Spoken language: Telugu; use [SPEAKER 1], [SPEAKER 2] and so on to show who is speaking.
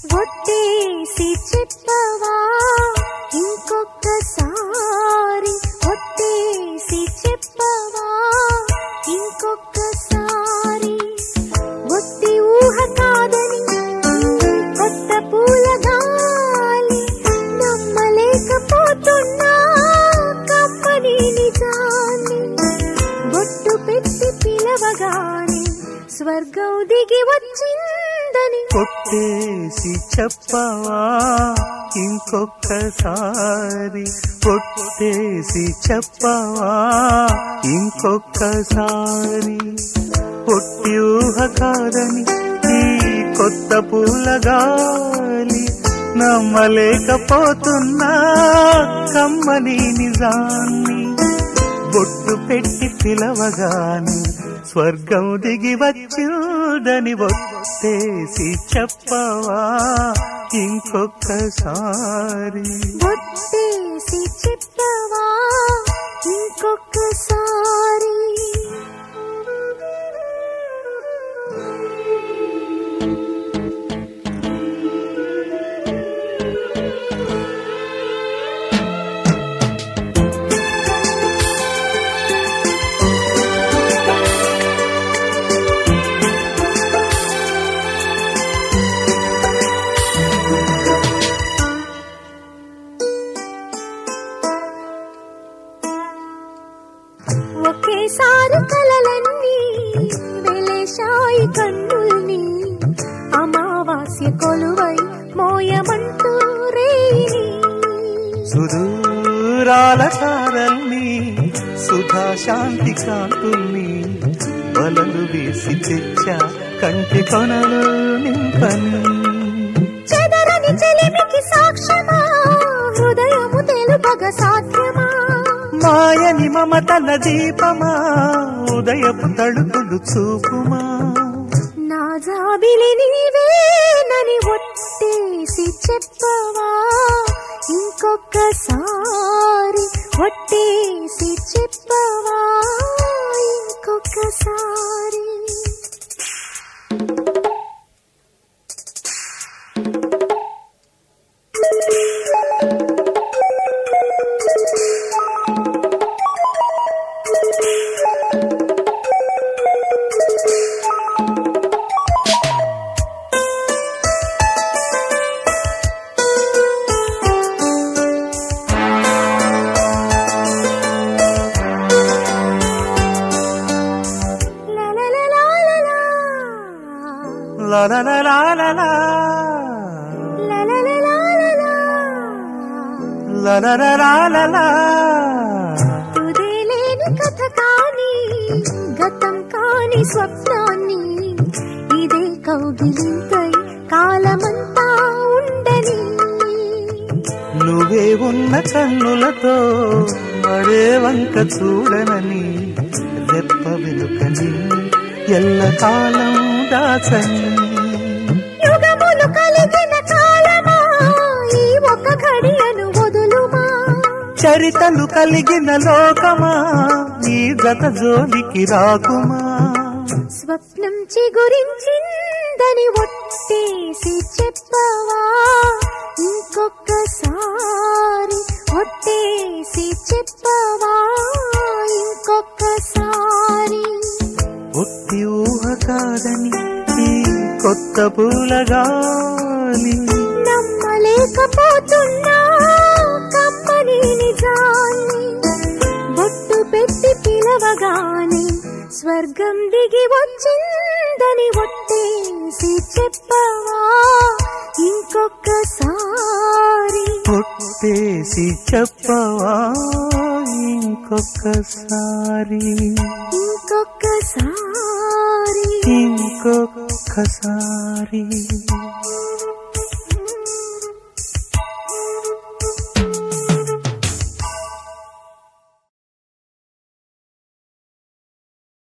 [SPEAKER 1] ఒట్టేసి చెప్పవా ఇంకొక్కసారి ఒట్టేసి చెప్పవా ఇంకొక్కసారి ఒట్టి ఊహ కాదని కొత్త పూల గాలి నమ్మలేకపోతున్నా కమ్మని నిజాన్ని బొట్టు పెట్టి పిలవగానే స్వర్గం దిగి వచ్చిందని
[SPEAKER 2] కొట్టేసి చెప్పవా ఇంకొక్కసారి కొట్టేసి చెప్పవా ఇంకొక్కసారి పొట్టి ఊహ కాదని ఈ కొత్త పూల గాలి నమ్మలేకపోతున్నా కమ్మని నిజాన్ని బొట్టు పెట్టి పిలవగాని స్వర్గం దిగి వచ్చిందని ఒట్టేసి చెప్పవా ఇంకొక్కసారి
[SPEAKER 1] ఒట్టేసి చెప్పవా ఇంకొకసారి ఒకేసారి కలలన్నీ వెలేశాయి కన్నుల్ని అమావాస్య కొలువై మోయమంటూ రేయి
[SPEAKER 2] సుదూరాల సారల్ని సుధా శాంతి కాంతుల్ని వలలు వేసి తెచ్చా కంటి కొనలు నింపని
[SPEAKER 1] చెదరని చెలిమికి సాక్ష్యమా హృదయము తెలుపగ సాధ్యమా
[SPEAKER 2] మాయని మమతల దీపమా ఉదయపు తడుకులు చూపుమా
[SPEAKER 1] నా జాబిలి నీవేనని ఒట్టేసి చెప్పవా ఇంకొకసారి ఒట్టేసి చెప్పవా ఇంకొకసారి లలలలాలలా.
[SPEAKER 2] లలలలాలలా,
[SPEAKER 1] లలలలాలలా.
[SPEAKER 2] లలలలాలలా.
[SPEAKER 1] తుదేలేని కథ కాని గతం కాని స్వప్నాన్ని ఇదే కౌగిలింతై కాలమంతా ఉండని
[SPEAKER 2] నువ్వే ఉన్న కన్నులతో మరే వంక చూడనని రెప్ప వెనుకని ఎల్ల కాలం దాచని
[SPEAKER 1] యుగములు కలిగిన కాలమా ఈ ఒక ఘడియను వదులుమా
[SPEAKER 2] చరితలు కలిగిన లోకమా ఈ గత జోలికి రాకుమా
[SPEAKER 1] స్వప్నం చిగురించిందని ఒట్టేసి చెప్పవా ఇంకొకసారి ఒట్టేసి చెప్పవా ఇంకొకసారి
[SPEAKER 2] ఒట్టి ఊహ కాదని ఈ కొత్త పూలగాలి
[SPEAKER 1] నమ్మలేకపోతున్నా కమ్మని నిజాన్ని బొట్టు పెట్టి పిలవగానే స్వర్గం దిగి వచ్చిందని ఒట్టేసి చెప్పవా ఇంకొకసారి
[SPEAKER 2] కొట్టేసి చెప్పవా ఇంకొకసారి
[SPEAKER 1] ఇంకొకసారి
[SPEAKER 2] ఇంకొకసారి